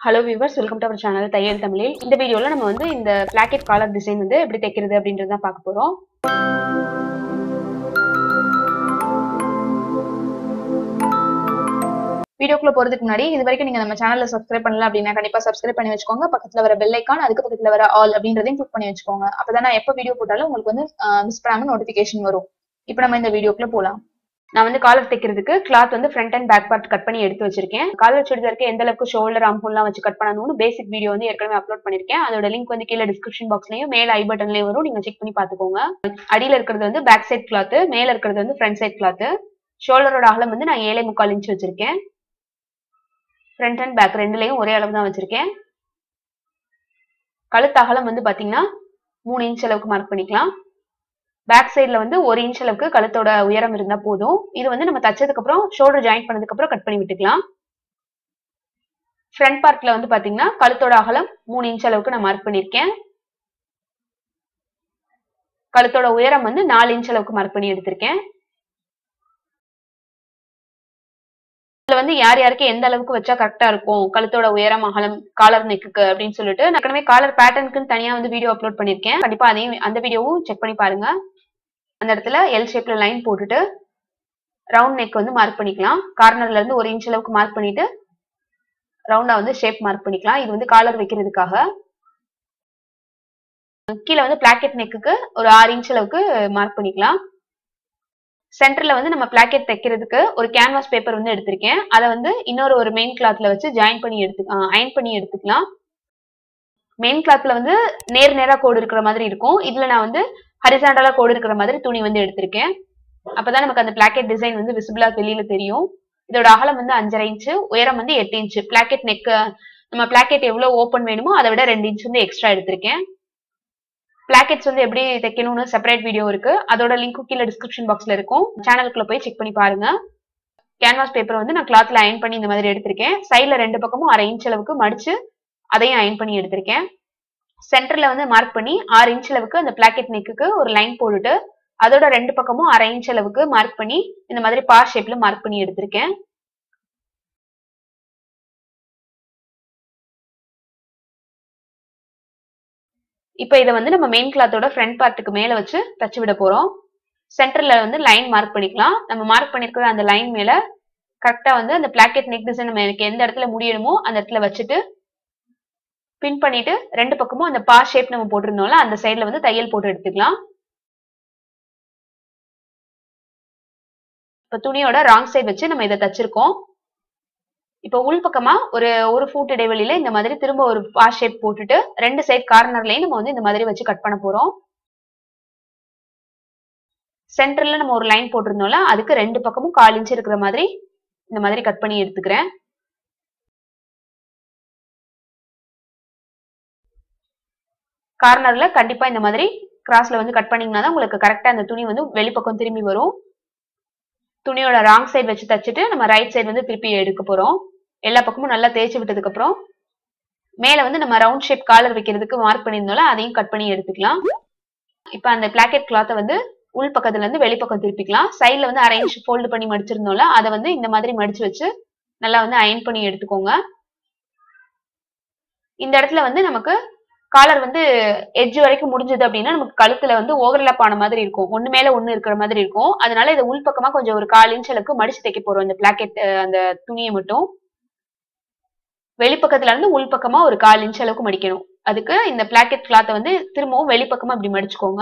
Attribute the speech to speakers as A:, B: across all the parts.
A: hello viewers welcome to our channel தையல் தமிழில் இந்த வீடியோவில் நம்ம வந்து இந்த பிளாக்கெட் காலர் டிசைன் வந்து எப்படி தைக்கிறது அப்படின்றது தான் பார்க்க போகிறோம் வீடியோக்குள்ள போறதுக்கு முன்னாடி இது வரைக்கும் நீங்க நம்ம சேனல்ல சப்ஸ்கிரைப் பண்ணல அப்படின்னா கண்டிப்பா சப்ஸ்கிரைப் பண்ணி வச்சுக்கோங்க பக்கத்துல வர பெல் ஐக்கான் அதுக்கு பக்கத்துல வர ஆல் அப்படின்றதையும் கிளிக் பண்ணி வச்சுக்கோங்க அப்பதான் நான் எப்ப வீடியோ போட்டாலும் உங்களுக்கு வந்து மிஸ் பண்ணாம நோட்டிபிகேஷன் வரும் இப்போ நம்ம இந்த வீடியோக்குள்ள போலாம் நான் வந்து காலர் தைக்கிறதுக்கு கிளாத் வந்து front and back part cut பண்ணி எடுத்து வச்சிருக்கேன் காலர் சுடிதாருக்கு எந்த அளவுக்கு ஷோல்டர் ஆம்பூல்லாம் வச்சு கட் பண்ணணும்னு பேசிக் வீடியோ வந்து ஏற்கனவே அப்லோட் பண்ணிருக்கேன் அதோட லிங்க் வந்து கீழே டிஸ்கிரிப்ஷன் பாக்ஸ்லயும் மேல ஐ பட்டன்லயும் வரும் நீங்க செக் பண்ணி பாத்துக்கோங்க அடியில இருக்கிறது வந்து பேக் சைட் கிளாத் மேல இருக்கிறது வந்து ஃப்ரண்ட் சைட் கிளாத் ஷோல்டரோட அகலம் வந்து நான் ஏழை முக்கால் இன்ச் வச்சிருக்கேன் ஃப்ரண்ட் அண்ட் பேக் ரெண்டுலயும் ஒரே அளவு தான் வச்சிருக்கேன் கழுத்து அகலம் வந்து பாத்தீங்கன்னா மூணு இன்ச் அளவுக்கு மார்க் பண்ணிக்கலாம் பேக் சைட்ல வந்து ஒரு இன்ச் அளவுக்கு கழுத்தோட உயரம் இருந்தா போதும் இது வந்து நம்ம தச்சதுக்கு அப்புறம் ஷோல்டர் ஜாயின் பண்ணதுக்கு அப்புறம் கட் பண்ணி விட்டுக்கலாம் ஃப்ரண்ட் பார்ட்ல வந்து பாத்தீங்கன்னா கழுத்தோட அகலம் மூணு இன்ச் அளவுக்கு நான் மார்க் பண்ணிருக்கேன் கழுத்தோட உயரம் வந்து நாலு இன்ச் அளவுக்கு மார்க் பண்ணி எடுத்திருக்கேன் இதுல வந்து யார் யாருக்கு எந்த அளவுக்கு வச்சா கரெக்டா இருக்கும் கழுத்தோட உயரம் அகலம் காலர் நெக்குக்கு அப்படின்னு சொல்லிட்டு நான் ஏற்கனவே காலர் பேட்டர்னுக்குன்னு தனியா வந்து வீடியோ அப்லோட் பண்ணிருக்கேன் கண்டிப்பா அதையும் அந்த வீடியோவும் செக் பண்ணி பாருங்க அந்த இடத்துல எல் ஷேப்ல லைன் போட்டுட்டு ரவுண்ட் நெக் வந்து மார்க் பண்ணிக்கலாம் கார்னர்ல இருந்து ஒரு இன்ச் அளவுக்கு மார்க் பண்ணிட்டு ரவுண்டா வந்து ஷேப் மார்க் பண்ணிக்கலாம் இது வந்து காலர் வைக்கிறதுக்காக கீழே வந்து பிளாக்கெட் நெக்குக்கு ஒரு ஆறு இன்ச் அளவுக்கு மார்க் பண்ணிக்கலாம் சென்டர்ல வந்து நம்ம பிளாக்கெட் தைக்கிறதுக்கு ஒரு கேன்வாஸ் பேப்பர் வந்து எடுத்திருக்கேன் அதை வந்து இன்னொரு ஒரு மெயின் கிளாத்ல வச்சு ஜாயின் பண்ணி எடுத்து அயன் பண்ணி எடுத்துக்கலாம் மெயின் கிளாத்ல வந்து நேர் நேரா கோடு இருக்கிற மாதிரி இருக்கும் இதுல நான் வந்து ஹரிசாண்டலா கோடு இருக்கிற மாதிரி துணி வந்து எடுத்திருக்கேன் அப்பதான் நமக்கு அந்த பிளாக்கெட் டிசைன் வந்து விசிபிளா வெளியில தெரியும் இதோட அகலம் வந்து அஞ்சரை இன்ச்சு உயரம் வந்து எட்டு இன்ச்சு பிளாக்கெட் நெக் நம்ம பிளாக்கெட் எவ்வளவு ஓப்பன் வேணுமோ அதை விட ரெண்டு இன்ச் வந்து எக்ஸ்ட்ரா எடுத்திருக்கேன் பிளாக்கெட்ஸ் வந்து எப்படி தைக்கணும்னு செப்பரேட் வீடியோ இருக்கு அதோட லிங்க் கீழே டிஸ்கிரிப்ஷன் பாக்ஸ்ல இருக்கும் சேனலுக்குள்ள போய் செக் பண்ணி பாருங்க கேன்வாஸ் பேப்பர் வந்து நான் கிளாத்ல அயன் பண்ணி இந்த மாதிரி எடுத்திருக்கேன் சைட்ல ரெண்டு பக்கமும் அரை இன்ச் அளவுக்கு மடிச்சு அதையும் அயன் பண்ணி எடுத்திருக்கேன் சென்டர்ல வந்து மார்க் பண்ணி ஆறு இன்ச் அளவுக்கு அந்த பிளாக்கெட் நெக்குக்கு ஒரு லைன் போட்டுட்டு அதோட ரெண்டு பக்கமும் அரை இன்ச் அளவுக்கு மார்க் பண்ணி இந்த மாதிரி பார் ஷேப்ல மார்க் பண்ணி எடுத்திருக்கேன் இப்போ இதை வந்து நம்ம மெயின் கிளாத்தோட ஃப்ரண்ட் பார்ட்டுக்கு மேல வச்சு தச்சு விட போறோம் சென்டர்ல வந்து லைன் மார்க் பண்ணிக்கலாம் நம்ம மார்க் பண்ணிருக்கிற அந்த லைன் மேல கரெக்டா வந்து அந்த பிளாக்கெட் நெக் டிசைன் நம்ம எனக்கு எந்த இடத்துல முடியணுமோ அந்த இடத்துல வச்சுட்டு பின் பண்ணிட்டு ரெண்டு பக்கமும் அந்த பா ஷேப் நம்ம போட்டிருந்தோம்ல அந்த சைட்ல வந்து தையல் போட்டு எடுத்துக்கலாம் இப்ப துணியோட ராங் சைடு வச்சு நம்ம இதை தச்சிருக்கோம் இப்போ உள் பக்கமா ஒரு ஒரு ஃபூட் இடைவெளியில இந்த மாதிரி திரும்ப ஒரு பா ஷேப் போட்டுட்டு ரெண்டு சைட் கார்னர்லயும் நம்ம வந்து இந்த மாதிரி வச்சு கட் பண்ண போறோம் சென்டர்ல நம்ம ஒரு லைன் போட்டிருந்தோம்ல அதுக்கு ரெண்டு பக்கமும் கால் இன்ச் இருக்கிற மாதிரி இந்த மாதிரி கட் பண்ணி எடுத்துக்கிறேன் கார்னர்ல கண்டிப்பா இந்த மாதிரி கிராஸ்ல வந்து கட் பண்ணீங்கன்னா தான் உங்களுக்கு கரெக்டா அந்த துணி வந்து வெளிப்பக்கம் திரும்பி வரும் துணியோட ராங் சைடு வச்சு தச்சுட்டு நம்ம ரைட் சைடு வந்து திருப்பி எடுக்க போறோம் எல்லா பக்கமும் நல்லா தேய்ச்சி விட்டதுக்கு அப்புறம் மேல வந்து நம்ம ரவுண்ட் ஷேப் காலர் வைக்கிறதுக்கு மார்க் பண்ணியிருந்தோம்ல அதையும் கட் பண்ணி எடுத்துக்கலாம் இப்ப அந்த பிளாக்கெட் கிளாத்தை வந்து உள் பக்கத்துல இருந்து வெளிப்பக்கம் திருப்பிக்கலாம் சைட்ல வந்து அரை இன்ச் ஃபோல்டு பண்ணி மடிச்சிருந்தோம்ல அதை வந்து இந்த மாதிரி மடிச்சு வச்சு நல்லா வந்து அயன் பண்ணி எடுத்துக்கோங்க இந்த இடத்துல வந்து நமக்கு காலர் வந்து எட்ஜ் வரைக்கும் முடிஞ்சது அப்படின்னா நமக்கு கழுத்துல வந்து ஓவர்லாப் ஆன மாதிரி இருக்கும் ஒண்ணு மேல ஒண்ணு இருக்கிற மாதிரி இருக்கும் அதனால இதை உள் பக்கமா கொஞ்சம் ஒரு கால் இன்ச் அளவுக்கு மடிச்சு தைக்க போறோம் இந்த பிளாக்கெட் அந்த துணியை மட்டும் வெளிப்பக்கத்துல இருந்து உள் பக்கமா ஒரு கால் இன்ச் அளவுக்கு மடிக்கணும் அதுக்கு இந்த பிளாக்கெட் கிளாத்தை வந்து திரும்பவும் வெளிப்பக்கமா இப்படி மடிச்சுக்கோங்க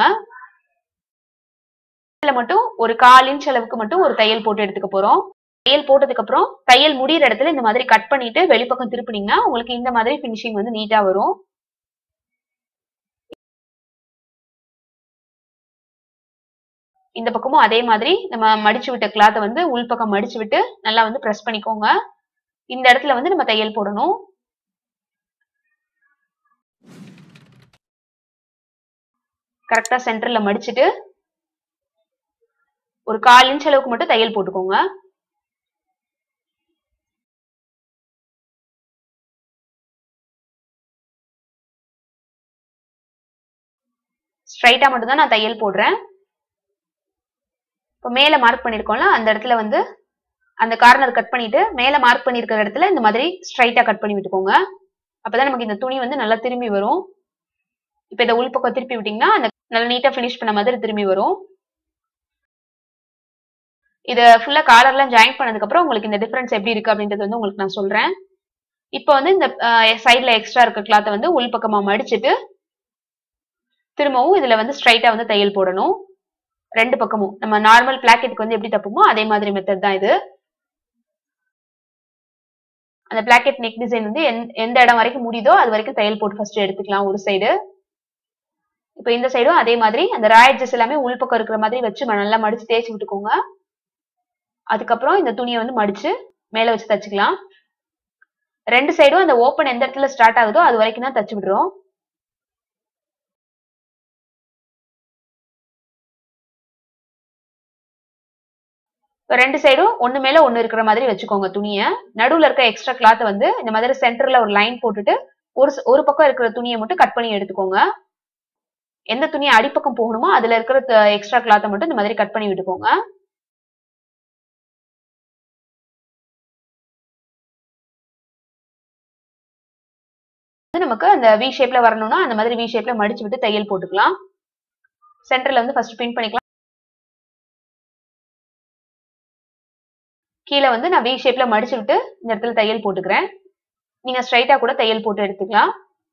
A: இதுல மட்டும் ஒரு கால் இன்ச் அளவுக்கு மட்டும் ஒரு தையல் போட்டு எடுத்துக்க போறோம் தையல் போட்டதுக்கு அப்புறம் தையல் முடியிற இடத்துல இந்த மாதிரி கட் பண்ணிட்டு வெளிப்பக்கம் திருப்பினீங்கன்னா உங்களுக்கு இந்த மாதிரி பினிஷிங் வந்து நீட்டா வரும் இந்த பக்கமும் அதே மாதிரி நம்ம மடிச்சு விட்ட கிளாத்தை வந்து உள்பக்கம் மடிச்சு விட்டு நல்லா வந்து ப்ரெஸ் பண்ணிக்கோங்க இந்த இடத்துல வந்து நம்ம தையல் போடணும் கரெக்டா சென்டர்ல மடிச்சுட்டு ஒரு கால் இன்ச் அளவுக்கு மட்டும் தையல் போட்டுக்கோங்க ஸ்ட்ரைட்டா மட்டும் தான் நான் தையல் போடுறேன் இப்போ மேல மார்க் பண்ணிருக்கோம்ல அந்த இடத்துல வந்து அந்த கார்னர் கட் பண்ணிட்டு மேல மார்க் பண்ணிருக்கிற இடத்துல இந்த மாதிரி ஸ்ட்ரைட்டா கட் பண்ணி விட்டுக்கோங்க அப்பதான் நமக்கு இந்த துணி வந்து நல்லா திரும்பி வரும் இப்ப இதை உள்பக்கம் திருப்பி விட்டீங்கன்னா அந்த நல்லா நீட்டா ஃபினிஷ் பண்ண மாதிரி திரும்பி வரும் இத ஃபுல்லா காலர்லாம் ஜாயின் பண்ணதுக்கு அப்புறம் உங்களுக்கு இந்த டிஃபரன்ஸ் எப்படி இருக்கு அப்படின்றது வந்து உங்களுக்கு நான் சொல்றேன் இப்போ வந்து இந்த சைட்ல எக்ஸ்ட்ரா இருக்க கிளாத்தை வந்து உள்பக்கமா மடிச்சிட்டு திரும்பவும் இதுல வந்து ஸ்ட்ரைட்டா வந்து தையல் போடணும் ரெண்டு பக்கமும் நம்ம நார்மல் பிளாக்கெட்டுக்கு வந்து எப்படி தப்புமோ அதே மாதிரி மெத்தட் தான் இது அந்த பிளாக்கெட் நெக் டிசைன் வந்து எந்த இடம் வரைக்கும் முடியுதோ அது வரைக்கும் தையல் போட்டு ஃபர்ஸ்ட் எடுத்துக்கலாம் ஒரு சைடு இப்போ இந்த சைடும் அதே மாதிரி அந்த ராயட்ஜஸ் எல்லாமே உள்பக்கம் இருக்கிற மாதிரி வச்சு நல்லா மடிச்சு தேய்ச்சி விட்டுக்கோங்க அதுக்கப்புறம் இந்த துணியை வந்து மடிச்சு மேல வச்சு தச்சுக்கலாம் ரெண்டு சைடும் அந்த ஓப்பன் எந்த இடத்துல ஸ்டார்ட் ஆகுதோ அது வரைக்கும் தான் தச்சு விடுறோம் ரெண்டு சைடும் ஒண்ணு மேல ஒண்ணு இருக்கிற மாதிரி வச்சுக்கோங்க துணியை நடுவுல இருக்க எக்ஸ்ட்ரா கிளாத் வந்து இந்த மாதிரி சென்டர்ல ஒரு லைன் போட்டுட்டு ஒரு ஒரு பக்கம் இருக்கிற துணியை மட்டும் கட் பண்ணி எடுத்துக்கோங்க எந்த துணி அடிப்பக்கம் போகணுமோ அதுல இருக்கிற எக்ஸ்ட்ரா கிளாத்தை மட்டும் இந்த மாதிரி கட் பண்ணி விட்டுக்கோங்க நமக்கு அந்த வி ஷேப்ல வரணும்னா அந்த மாதிரி வி ஷேப்ல மடிச்சு விட்டு தையல் போட்டுக்கலாம் சென்டர்ல வந்து ஃபர்ஸ்ட் பின் பண்ணிக்கலாம் கீழே வந்து நான் வி ஷேப்ல மடிச்சு விட்டு இந்த இடத்துல தையல் போட்டுக்கிறேன் நீங்க ஸ்ட்ரைட்டா கூட தையல் போட்டு எடுத்துக்கலாம்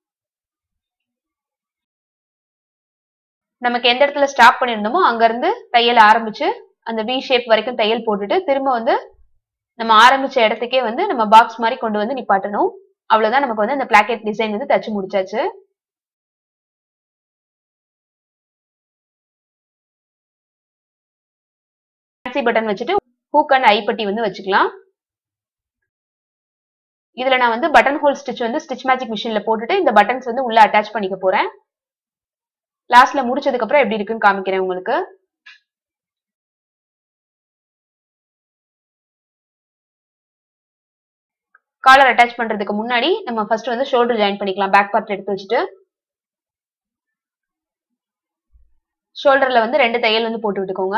A: நமக்கு எந்த இடத்துல ஸ்டாப் பண்ணியிருந்தோமோ அங்க இருந்து தையல் ஆரம்பிச்சு அந்த வி ஷேப் வரைக்கும் தையல் போட்டுட்டு திரும்ப வந்து நம்ம ஆரம்பிச்ச இடத்துக்கே வந்து நம்ம பாக்ஸ் மாதிரி கொண்டு வந்து நிப்பாட்டணும் அவ்வளவுதான் நமக்கு வந்து அந்த பிளாக்கெட் டிசைன் வந்து தச்சு முடிச்சாச்சு ஃபேன்சி பட்டன் வச்சுட்டு ஹூக் அண்ட் ஐப்பட்டி வந்து வச்சுக்கலாம் இதுல நான் வந்து பட்டன் ஹோல் ஸ்டிச் வந்து ஸ்டிச் மேஜிக் மிஷின்ல போட்டுட்டு இந்த பட்டன்ஸ் வந்து உள்ள அட்டாச் பண்ணிக்க போறேன் லாஸ்ட்ல முடிச்சதுக்கு அப்புறம் எப்படி இருக்குன்னு காமிக்கிறேன் உங்களுக்கு காலர் அட்டாச் பண்றதுக்கு முன்னாடி நம்ம ஃபர்ஸ்ட் வந்து ஷோல்டர் ஜாயின் பண்ணிக்கலாம் பேக் பார்ட் எடுத்து வச்சுட்டு ஷோல்டர்ல வந்து ரெண்டு தையல் வந்து போட்டு விட்டுக்கோங்க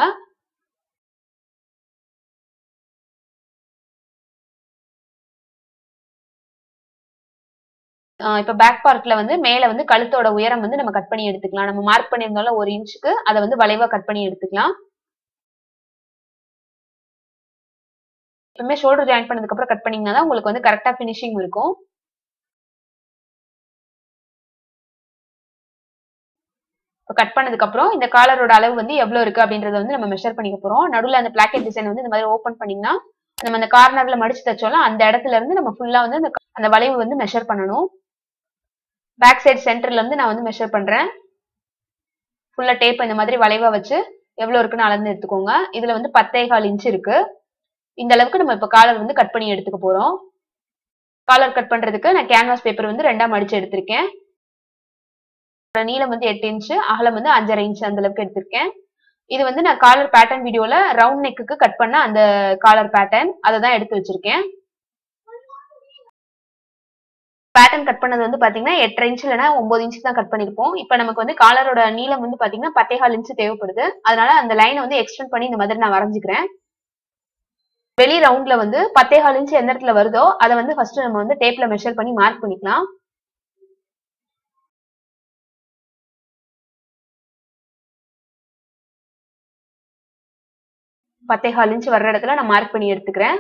A: இப்ப பேக் பார்ட்ல வந்து மேல வந்து கழுத்தோட உயரம் வந்து நம்ம கட் பண்ணி எடுத்துக்கலாம் நம்ம மார்க் பண்ணியிருந்தோம்ல ஒரு இன்ச்சுக்கு அதை வந்து வளைவா கட் பண்ணி எடுத்துக்கலாம் எப்பவுமே ஷோல்டர் ஜாயின் பண்ணதுக்கு அப்புறம் கட் பண்ணீங்கன்னா தான் உங்களுக்கு வந்து கரெக்டா ஃபினிஷிங் இருக்கும் இப்போ கட் பண்ணதுக்கு அப்புறம் இந்த காலரோட அளவு வந்து எவ்வளவு இருக்கு அப்படின்றத வந்து நம்ம மெஷர் பண்ணிக்க போறோம் நடுவில் அந்த பிளாக்கெட் டிசைன் வந்து இந்த மாதிரி ஓப்பன் பண்ணீங்கன்னா நம்ம அந்த கார்னர்ல மடிச்சு தச்சோம்ல அந்த இடத்துல இருந்து நம்ம ஃபுல்லா வந்து அந்த அந்த வளைவு வந்து மெஷர் பண்ணணும் பேக் சைடு சென்டர்ல இருந்து நான் வந்து மெஷர் பண்றேன் ஃபுல்லா டேப் இந்த மாதிரி வளைவா வச்சு எவ்வளவு இருக்குன்னு அளந்து எடுத்துக்கோங்க இதுல வந்து பத்தே கால் இன்ச் இருக்கு இந்த அளவுக்கு நம்ம இப்ப காலர் வந்து கட் பண்ணி எடுத்துக்க போறோம் காலர் கட் பண்றதுக்கு நான் கேன்வாஸ் பேப்பர் வந்து ரெண்டா மடிச்சு எடுத்திருக்கேன் நீளம் வந்து எட்டு இன்ச்சு அகலம் வந்து அஞ்சரை இன்ச் அந்த அளவுக்கு எடுத்திருக்கேன் இது வந்து நான் காலர் பேட்டர்ன் வீடியோல ரவுண்ட் நெக்குக்கு கட் பண்ண அந்த காலர் பேட்டர்ன் அதை தான் எடுத்து வச்சிருக்கேன் பேட்டர்ன் கட் பண்ணது வந்து பாத்தீங்கன்னா எட்டரை இன்ச் இல்லைன்னா ஒன்பது இன்ச் தான் கட் பண்ணிருப்போம் இப்போ நமக்கு வந்து காலரோட நீளம் வந்து பாத்தீங்கன்னா பத்தேகால் இன்ச் தேவைப்படுது அதனால அந்த லைனை வந்து எக்ஸ்டெண்ட் பண்ணி இந்த மாதிரி நான் வரைஞ்சுக்கிறேன் வெளி ரவுண்ட்ல வந்து பத்தேகால் இன்ச் எந்த இடத்துல வருதோ அதை வந்து ஃபர்ஸ்ட் நம்ம வந்து டேப்ல மெஷர் பண்ணி மார்க் பண்ணிக்கலாம் பத்தேகால் இன்ச் வர்ற இடத்துல நான் மார்க் பண்ணி எடுத்துக்கிறேன்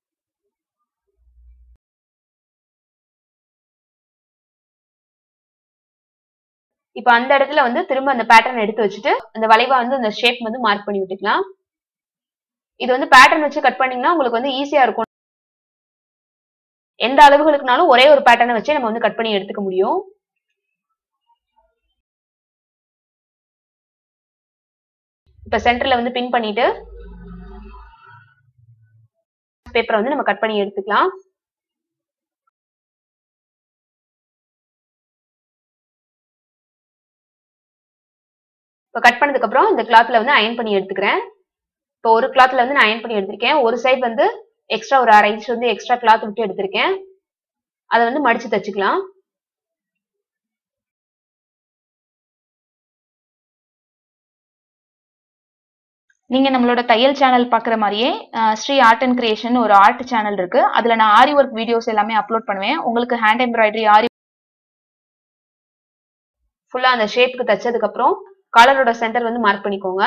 A: இப்ப அந்த இடத்துல வந்து திரும்ப அந்த பேட்டர்ன் எடுத்து வச்சுட்டு அந்த வளைவா வந்து அந்த ஷேப் வந்து மார்க் பண்ணி விட்டுக்கலாம் இது வந்து பேட்டர்ன் வச்சு கட் பண்ணீங்கன்னா உங்களுக்கு வந்து ஈஸியா இருக்கும் எந்த அளவுகளுக்குனாலும் ஒரே ஒரு பேட்டர்னை வச்சே நம்ம வந்து கட் பண்ணி எடுத்துக்க முடியும் இப்ப சென்டர்ல வந்து பின் பண்ணிட்டு பேப்பரை வந்து நம்ம கட் பண்ணி எடுத்துக்கலாம் இப்போ கட் பண்ணதுக்கு அப்புறம் இந்த கிளாத்ல வந்து அயன் பண்ணி எடுத்துக்கிறேன் இப்போ ஒரு கிளாத்ல வந்து நான் அயன் பண்ணி எடுத்திருக்கேன் ஒரு சைடு வந்து எக்ஸ்ட்ரா ஒரு அரை இன்ச் வந்து எக்ஸ்ட்ரா கிளாத் விட்டு எடுத்திருக்கேன் அதை வந்து மடிச்சு தச்சுக்கலாம்
B: நீங்க நம்மளோட தையல் சேனல் பாக்குற மாதிரியே ah, Sri art and creation ஒரு ஆர்ட் சேனல் இருக்கு அதுல நான் ஆரி ஒர்க் வீடியோஸ் எல்லாமே அப்லோட் பண்ணுவேன் உங்களுக்கு ஹேண்ட் எம்ப்ராய்டரி ஆரி
A: ஃபுல்லா அந்த ஷேப்புக்கு தச்சதுக்கு அப்புறம் காலரோட சென்டர் வந்து மார்க் பண்ணிக்கோங்க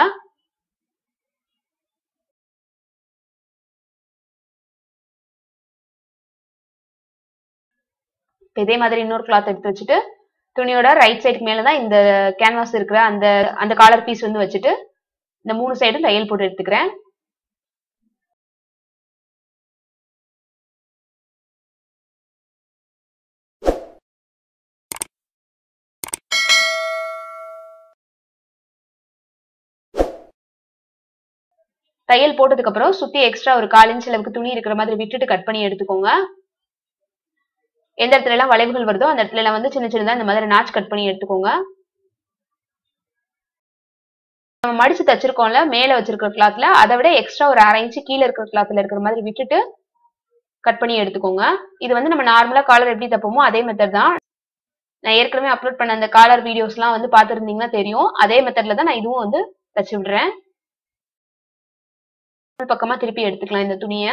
A: இப்ப இதே மாதிரி இன்னொரு கிளாத் எடுத்து வச்சுட்டு துணியோட ரைட் சைடுக்கு மேலதான் இந்த கேன்வாஸ் இருக்கிற அந்த அந்த காலர் பீஸ் வந்து வச்சுட்டு இந்த மூணு சைடும் தையல் போட்டு எடுத்துக்கிறேன் தையல் போட்டதுக்கு அப்புறம் சுத்தி எக்ஸ்ட்ரா ஒரு கால் இன்ச் அளவுக்கு துணி இருக்கிற மாதிரி விட்டுட்டு கட் பண்ணி எடுத்துக்கோங்க எந்த இடத்துல எல்லாம் வளைவுகள் வருதோ அந்த இடத்துல எல்லாம் வந்து சின்ன சின்னதா இந்த மாதிரி நாச் கட் பண்ணி எடுத்துக்கோங்க நம்ம மடிச்சு தச்சிருக்கோம்ல மேல வச்சிருக்கிற கிளாத்ல அதை விட எக்ஸ்ட்ரா ஒரு அரை இன்ச்சு கீழே இருக்கிற கிளாத்ல இருக்கிற மாதிரி விட்டுட்டு கட் பண்ணி எடுத்துக்கோங்க இது வந்து நம்ம நார்மலா காலர் எப்படி தப்போமோ அதே மெத்தட் தான் நான் ஏற்கனவே அப்லோட் பண்ண அந்த காலர் வீடியோஸ்லாம் வந்து பார்த்துருந்தீங்கன்னா தெரியும் அதே மெத்தட்ல தான் நான் இதுவும் வந்து தச்சு விடுறேன் பக்கமா திருப்பி எடுத்துக்கலாம் இந்த துணியை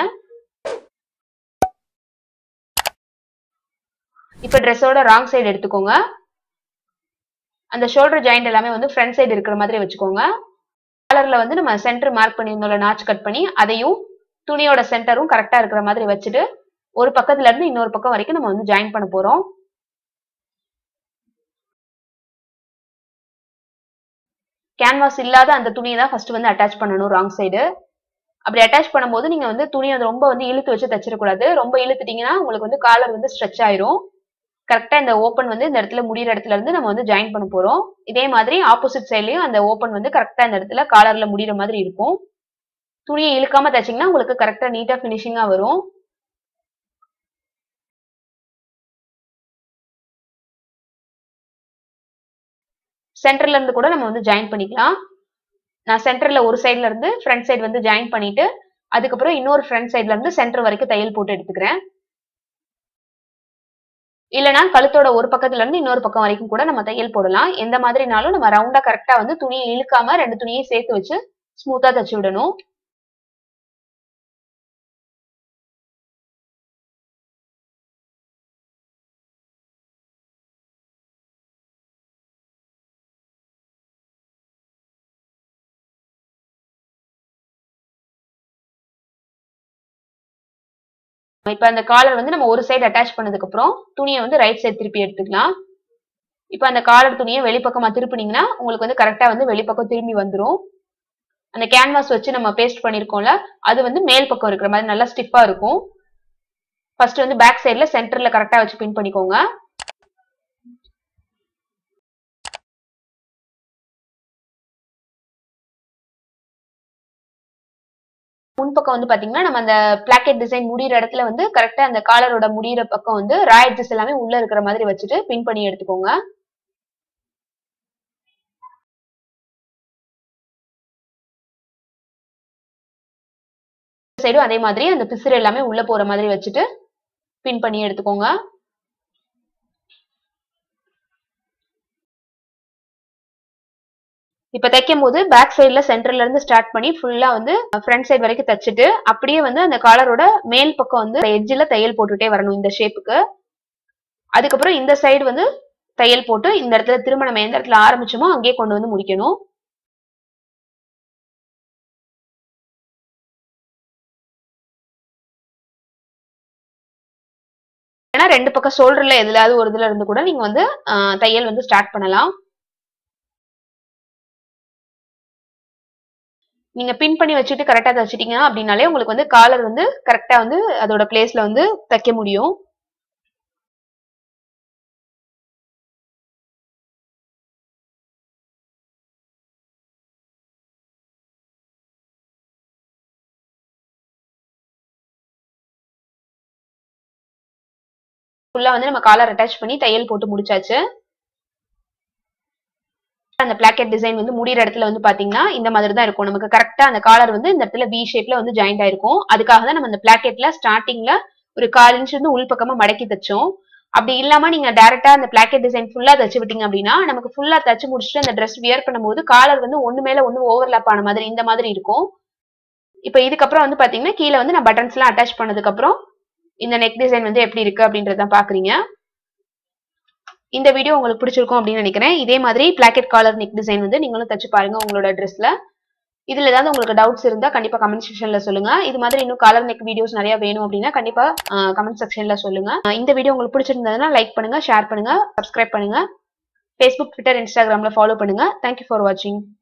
A: இப்ப ட்ரெஸ்ஸோட ராங் சைடு எடுத்துக்கோங்க அந்த ஷோல்டர் ஜாயிண்ட் எல்லாமே வந்து ஃப்ரண்ட் சைடு இருக்கிற மாதிரி வச்சுக்கோங்க காலர்ல வந்து நம்ம சென்டர் மார்க் பண்ணியிருந்தோம்ல நாச் கட் பண்ணி அதையும் துணியோட சென்டரும் கரெக்டா இருக்கிற மாதிரி வச்சுட்டு ஒரு பக்கத்துல இருந்து இன்னொரு பக்கம் வரைக்கும் நம்ம வந்து ஜாயின் பண்ண போறோம் கேன்வாஸ் இல்லாத அந்த துணியை தான் ஃபர்ஸ்ட் வந்து அட்டாச் பண்ணணும் ராங் சைடு அப்படி அட்டாச் பண்ணும்போது நீங்க வந்து துணியை ரொம்ப வந்து இழுத்து வச்சு தச்சிடக்கூடாது ரொம்ப இழுத்துட்டீங்கன்னா உங்களுக்கு வந்து காலர் வந்து ஸ்ட்ரெச் ஆயிரும் கரெக்டா இந்த ஓப்பன் வந்து இந்த இடத்துல முடியிற இடத்துல இருந்து நம்ம வந்து ஜாயின் பண்ண போறோம் இதே மாதிரி ஆப்போசிட் சைட்லயும் அந்த ஓப்பன் வந்து கரெக்டா இந்த இடத்துல காலர்ல முடியிற மாதிரி இருக்கும் துணியை இழுக்காம தச்சிங்கன்னா உங்களுக்கு கரெக்டா நீட்டா பினிஷிங்கா வரும் சென்டர்ல இருந்து கூட நம்ம வந்து ஜாயின் பண்ணிக்கலாம் நான் சென்டர்ல ஒரு சைடுல இருந்து ஃப்ரண்ட் சைடு வந்து ஜாயின் பண்ணிட்டு அதுக்கப்புறம் இன்னொரு ஃப்ரண்ட் சைடுல இருந்து சென்டர் வரைக்கும் தையல் போட்டு எடுத்துக்கிறேன் இல்லைனா கழுத்தோட ஒரு பக்கத்துல இருந்து இன்னொரு பக்கம் வரைக்கும் கூட நம்ம தையல் போடலாம் எந்த மாதிரினாலும் நம்ம ரவுண்டா கரெக்டா வந்து துணியை இழுக்காம ரெண்டு துணியை சேர்த்து வச்சு ஸ்மூத்தா தச்சு விடணும் இப்ப அந்த காலர் வந்து நம்ம ஒரு சைடு அட்டாச் பண்ணதுக்கு அப்புறம் துணியை வந்து ரைட் சைடு திருப்பி எடுத்துக்கலாம் இப்ப அந்த காலர் துணியை வெளிப்பக்கமா திருப்பினீங்கன்னா உங்களுக்கு வந்து கரெக்டா வந்து வெளிப்பக்கம் திரும்பி வந்துரும் அந்த கேன்வாஸ் வச்சு நம்ம பேஸ்ட் பண்ணிருக்கோம்ல அது வந்து மேல் பக்கம் இருக்கிற மாதிரி நல்லா ஸ்டிஃபா இருக்கும் ஃபர்ஸ்ட் வந்து பேக் சைடுல சென்டர்ல கரெக்டா வச்சு பின் பண்ணிக்கோங்க முன்பக்கம் வந்து பாத்தீங்கன்னா நம்ம அந்த பிளாக்கெட் டிசைன் முடியிற இடத்துல வந்து கரெக்டா அந்த காலரோட முடியிற பக்கம் வந்து ராயட்ஜஸ் எல்லாமே உள்ள இருக்கிற மாதிரி வச்சுட்டு பின் பண்ணி எடுத்துக்கோங்க சைடும் அதே மாதிரி அந்த பிசுறு எல்லாமே உள்ள போற மாதிரி வச்சுட்டு பின் பண்ணி எடுத்துக்கோங்க இப்ப தைக்கும் போது பேக் சைடுல சென்டர்ல இருந்து ஸ்டார்ட் பண்ணி ஃபுல்லா வந்து ஃப்ரண்ட் சைடு வரைக்கும் தச்சுட்டு அப்படியே வந்து அந்த காலரோட மேல் பக்கம் வந்து எட்ஜில் தையல் போட்டுட்டே வரணும் இந்த ஷேப்புக்கு அதுக்கப்புறம் இந்த சைடு வந்து தையல் போட்டு இந்த இடத்துல திரும்ப நம்ம எந்த இடத்துல ஆரம்பிச்சோமோ அங்கேயே கொண்டு வந்து முடிக்கணும் ஏன்னா ரெண்டு பக்கம் ஷோல்டர்ல எதுலாவது ஒரு இதுல இருந்து கூட நீங்க வந்து ஆஹ், தையல் வந்து ஸ்டார்ட் பண்ணலாம் நீங்க பின் பண்ணி வச்சுட்டு கரெக்டா தச்சிட்டீங்க அப்படின்னாலே உங்களுக்கு வந்து காலர் வந்து கரெக்டா வந்து அதோட பிளேஸ்ல வந்து தைக்க முடியும் ஃபுல்லா வந்து நம்ம காலர் அட்டாச் பண்ணி தையல் போட்டு முடிச்சாச்சு அந்த பிளாக்கெட் டிசைன் வந்து முடியிற இடத்துல வந்து பாத்தீங்கன்னா இந்த மாதிரி தான் இருக்கும் நமக்கு கரெக்டா அந்த காலர் வந்து இந்த இடத்துல வி ஷேப்ல வந்து ஜாயிண்ட் ஆயிருக்கும் அதுக்காக தான் நம்ம அந்த பிளாக்கெட்ல ஸ்டார்டிங்ல ஒரு கால் இன்ச் வந்து உள்பக்கமா மடக்கி தச்சோம் அப்படி இல்லாம நீங்க டைரக்டா அந்த பிளாக்கெட் டிசைன் ஃபுல்லா தச்சு விட்டீங்க அப்படின்னா நமக்கு ஃபுல்லா தச்சு முடிச்சுட்டு அந்த ட்ரெஸ் வியர் பண்ணும்போது காலர் வந்து ஒண்ணு மேல ஒண்ணு ஓவர்லாப் ஆன மாதிரி இந்த மாதிரி இருக்கும் இப்போ இதுக்கப்புறம் வந்து பாத்தீங்கன்னா கீழே வந்து நான் பட்டன்ஸ் எல்லாம் அட்டாச் பண்ணதுக்கு அப்புறம் இந்த நெக் டிசைன் வந்து எப்படி இருக்கு அப்படின்றத பாக்குறீங்க இந்த வீடியோ உங்களுக்கு பிடிச்சிருக்கும் அப்படின்னு நினைக்கிறேன் இதே மாதிரி பிளாக்கெட் காலர் நெக் டிசைன் வந்து நீங்களும் தச்சு பாருங்க உங்களோட ட்ரெஸ்ல இதுல ஏதாவது உங்களுக்கு டவுட்ஸ் இருந்தா கண்டிப்பா கமெண்ட் செக்ஷன்ல சொல்லுங்க இது மாதிரி இன்னும் கலர் நெக் வீடியோஸ் நிறைய வேணும் அப்படின்னா கண்டிப்பா கமெண்ட் செக்ஷன்ல சொல்லுங்க அஹ் இந்த வீடியோ உங்களுக்கு பிடிச்சிருந்ததுன்னா லைக் பண்ணுங்க ஷேர் பண்ணுங்க சப்ஸ்கிரைப் பண்ணுங்க ஃபேஸ்புக் ட்விட்டர் இன்ஸ்டாகிராம்ல ஃபாலோ பண்ணுங்க தேங்க்யூ ஃபார் வாட்சிங்